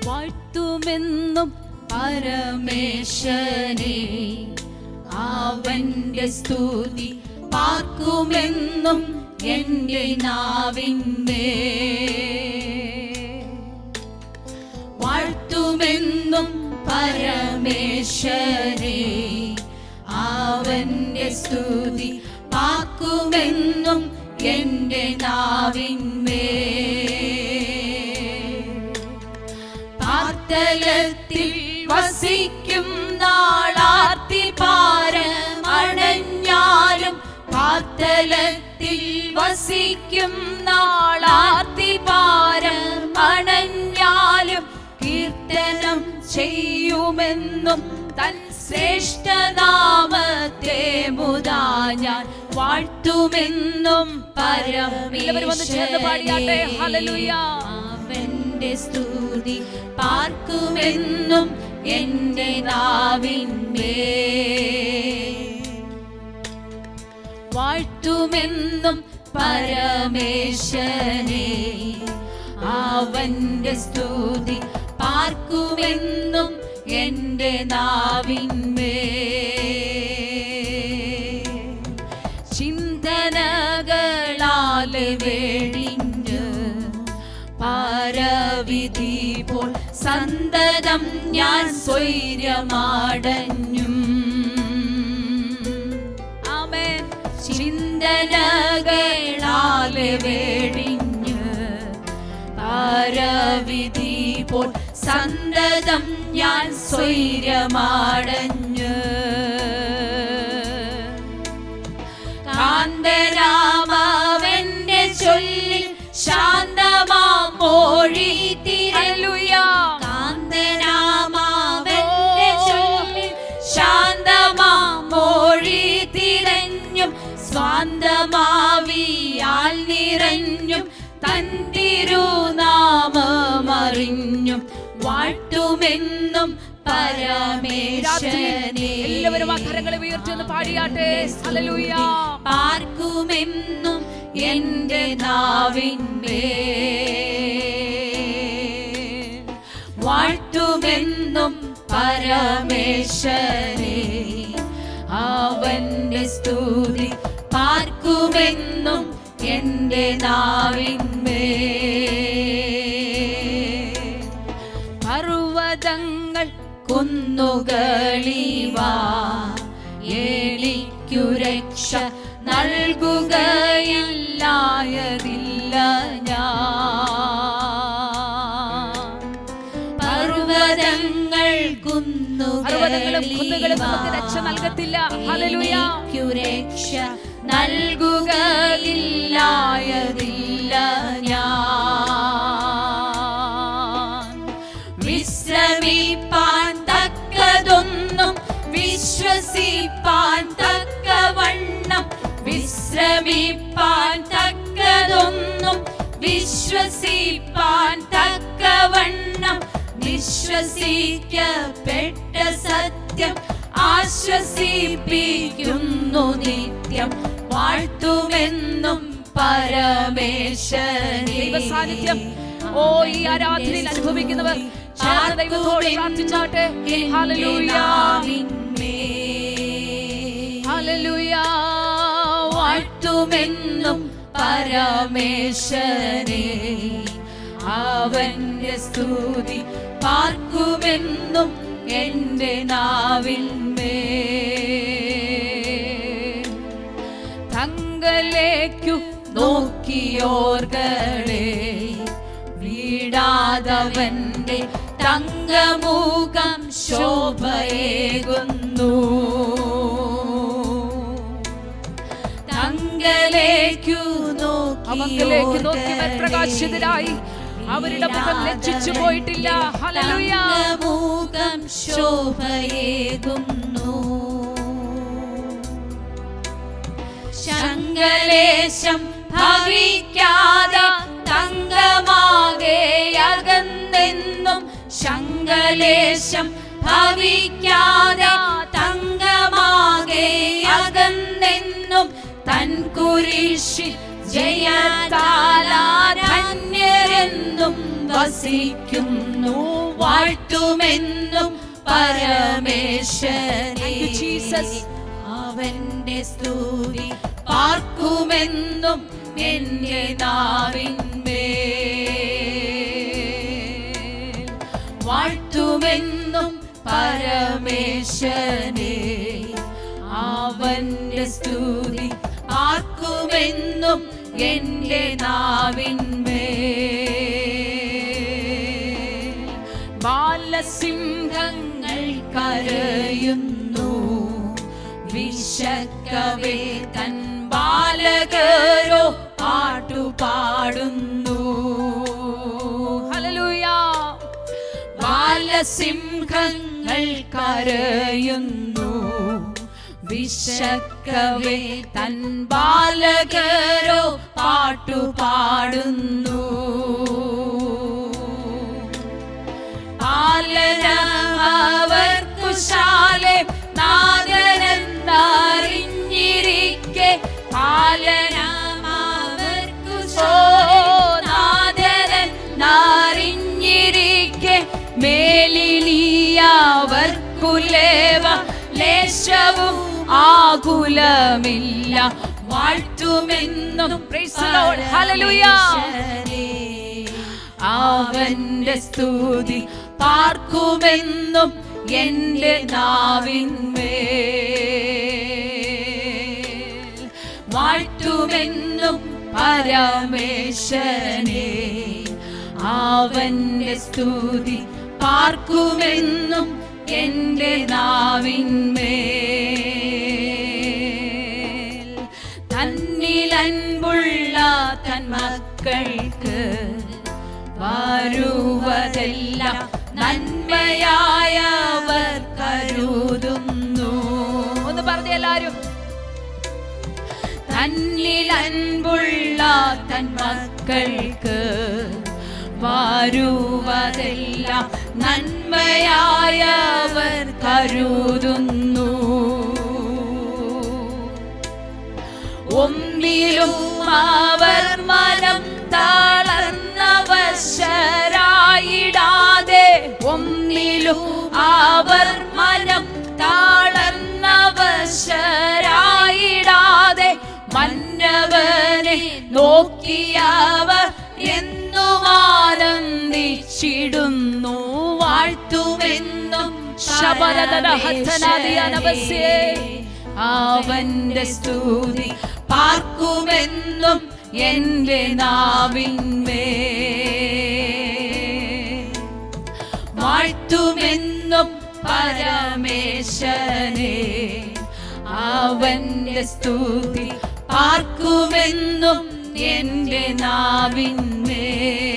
വാഴ്ത്തുമെന്നും പരമേശ്വരനെ അവന്റെ സ്തുതി പാർക്കുമെന്നും എൻ്റെ നാവിന്മേ വാഴ്ത്തുമെന്നും പരമേശ്വരേ അവന്റെ സ്തുതി പാക്കുമെന്നും എൻ്റെ നാവിന്മേ പാർത്തലത്തിൽ വസിക്കും നാളാർത്തി പാരം അണഞ്ഞാലും പാർത്തലത്തിൽ വസിക്കും നാളാർത്തി പാരം അണഞ്ഞാലും കീർത്തനം ചെയ്യുമെന്നും തൻ ശ്രേഷ്ഠനാമത്തെ മുതാ ഞാൻ വാഴ്ത്തുമെന്നും എല്ലാവരും ഒന്ന് ചേർന്ന് പാടിയാട്ടെ. ഹല്ലേലൂയ. അവന്റെ സ്തുതി പാർക്കുമെന്നും എൻ്റെ നാവിന്മേ വാഴ്ത്തുമെന്നും പരമേശ്വരനെ അവന്റെ സ്തുതി പാർക്കുമെന്നും എൻ്റെ നാവിന്മേ ചിന്തനകളാലെ വെടിഞ്ഞ് പാരവിധി പോൽ സന്തതം ഞാൻ സ്വൈര്യമാടഞ്ഞും ആമേൻ ചിന്തനകളാലെ വെടിഞ്ഞ് പാരവിധി പോൽ സന്തതം ഞാൻ സ്വൈര്യമാടഞ്ഞ് കാന്തരാമവന്റെ ചൊല്ലി ശാന്തമാം മൊഴി തിരലുയ കാന്തരാമവന്റെ ചൊല്ലി ശാന്തമാം മൊഴി തിരഞ്ഞും സ്വാന്തമാവിയാൽ നിറഞ്ഞും തൻ തിരുനാമമറിഞ്ഞും വാഴ്ത്തുമെന്നും പരമേശ്വരനെ എല്ലാവരും ആ കരങ്ങളെ ഉയർത്തി ഒന്ന് പാടിയാട്ടെ ഹല്ലേലൂയ പാർക്കുമെന്നും എൻ്റെ നാവിന്മേ വാഴ്ത്തുമെന്നും പരമേശ്വരേ അവന്റെ സ്തുതി പാർക്കുമെന്നും എൻ്റെ നാവിന്മേ പർവ്വതങ്ങൾ കുന്നുകളിവാ ഏളിക്കു രക്ഷ നൽകുകയില്ലായതില്ല ഞാൻ പർവ്വതങ്ങൾ പർവ്വതങ്ങളും കുന്നുകളും നമുക്ക് രക്ഷ നൽകത്തില്ല. ഹല്ലേലൂയ. എനിക്കു രക്ഷ നൽകുകയില്ലായതില്ല ഞാൻ വിശ്രമിപ്പാൻ തക്കതൊന്നും വിശ്വസിപ്പാൻ തക്കവണ്ണം വിശ്രമിപ്പാൻ തക്കതൊന്നും വിശ്വസിപ്പാൻ തക്കവണ്ണം വിശ്വസിക്കപ്പെട്ട സത്യം ആശ്വസിപ്പിക്കുന്നു നിത്യം വാഴ്ത്തുമെന്നും ദൈവ സാന്നിധ്യം ഓ ഈ ആരാധനയിൽ അനുഭവിക്കുന്നവർ ചേർന്ന് ദൈവത്തോട് പ്രാർത്ഥിച്ചാട്ടെ ഹല്ലേലൂയ ഹല്ലേലൂയ വാഴ്ത്തുമെന്നും പരമേശ്വരനെ അവന്റെ സ്തുതി പാർക്കുമെന്നും എൻ്റെ നാവിന്മേ തങ്കലേക്കു നോക്കിയോർകളെ വീടാതവന്റെ തങ്കമുഖം ശോഭയേകുന്നു തങ്കലേക്കു അവങ്കിലേക്ക് നോക്കി നോക്കിയോർകളെ പ്രകാശിതരായി അവരുടെ മുഖം ലജ്ജിച്ചു പോയിട്ടില്ല ഹല്ലേലൂയ തങ്കമുഖം ശോഭയേകുന്നു ശങ്കലേശം ഭവിക്കാതെ തങ്കമാകെ അകന്നെന്നും ശങ്കലേശം ഭവിക്കാതെ തങ്കമാകെ അകന്നെന്നും തൻ കുരിശിൽ ജയത്താലാ ധന്യരെന്നും വസിക്കുന്നു വാഴ്ത്തുമെന്നും പരമേശ്വരനെ Thank you, Jesus. അവന്റെ സ്തുതി പാർക്കുമെന്നും എന്റെ നാവിന്മേൽ വാഴ്ത്തുമെന്നും പരമേശ്വരനെ അവന്റെ സ്തുതി ആർക്കുമെന്നും എന്റെ നാവിന്മേൽ ബാലസിംഹങ്ങൾ കരയുന്നു വിശക്കവേ തൻ ബാലകരോ പാട്ടുപാടുന്നു ഹല്ലേലൂയ ബാലസിംഹങ്ങൾ കരയുന്നു വിശക്കവേ തൻ ബാലകരോ പാട്ടുപാടുന്നു പാലനവർക്കു ശാലെ നാദനെന്നറിഞ്ഞിരിക്കെ പാലനവർക്കു നാദനെന്നറിഞ്ഞിരിക്കെ മേലിനിയവർക്കുലേവ ലേശവും ആകുലമില്ല വാഴ്ത്തുമെന്നും Praise the Lord. Hallelujah. പരമേശ്വരനെ. അവന്റെ സ്തുതി പാർക്കുമെന്നും എന്റെ നാവിന്മേൽ വാഴ്ത്തുമെന്നും പരമേശ്വരനെ അവന്റെ സ്തുതി പാർക്കുമെന്നും എന്റെ നാവിന്മേൽ തന്നിലൻപുള്ള തൻ മക്കൾക്ക് വരുവതെല്ലാം നന്മയായവർ കരുതുന്നു ഒന്ന് പറഞ്ഞേ എല്ലാരും തന്നിലൻപുള്ള തൻ മക്കൾക്ക് വരുവതെല്ലാം നന്മയായവർ കരുതുന്നു ഒന്നിലും അവർ മനം തളർന്നവശരായിടാതെ ഒന്നിലും അവർ മനം തളർന്നവശരായിടാതെ മന്നവനെ നോക്കിയവർ എന്നും ആനന്ദിച്ചിടുന്നു വാഴ്ത്തുമെന്നും ശബരദഹത്തനാദിയാനവസ്യേ. അവന്റെ സ്തുതി പാർക്കുമെന്നും എന്റെ നാവിന്മേ വാഴ്ത്തുമെന്നും പരമേശനെ അവന്റെ സ്തുതി പാർക്കുമെന്നും എന്റെ നാവിന്മേ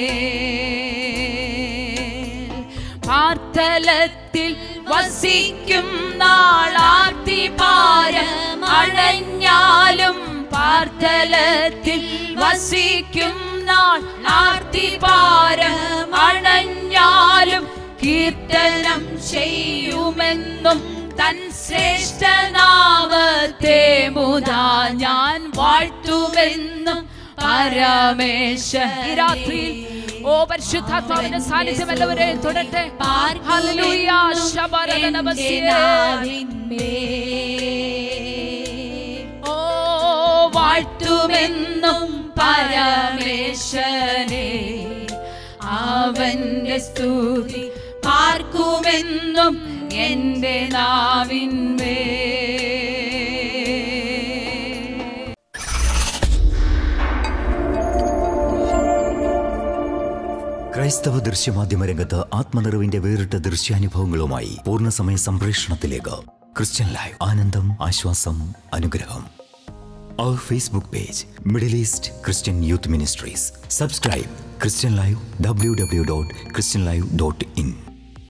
പാർത്തലത്തിൽ വസിക്കും നാളാർത്തി പാരം അണഞ്ഞാലും പാർത്തലത്തിൽ വസിക്കും നാൾ ആർത്തി പാരം അണഞ്ഞാലും കീർത്തനം ചെയ്യുമെന്നും തൻ ശ്രേഷ്ഠനാമത്തെ മുതാ ഞാൻ വാഴ്ത്തുമെന്നും പരമേശ ഈ രാത്രിയിൽ ഓ പരിശുദ്ധാത്മാവിന്റെ സാന്നിധ്യം എല്ലാവരെയും തൊടട്ടെ ഹല്ലേലൂയ ശബരദനവസ്യേ. ഓ വാഴ്ത്തുമെന്നും പരമേശനെ അവന്റെ സ്തുതി പാർക്കുമെന്നും എന്റെ നാവിന്മേ ക്രൈസ്തവ ദൃശ്യമാധ്യമ രംഗത്ത് ആത്മനിറവിന്റെ വേറിട്ട ദൃശ്യാനുഭവങ്ങളുമായി പൂർണ്ണസമയ സംപ്രേഷണത്തിലേക്ക് ക്രിസ്ത്യൻ ലൈവ് ആനന്ദം ആശ്വാസം അനുഗ്രഹം അവർ Facebook page Middle East Christian youth ministries subscribe Christian live W W dot Christian live dot in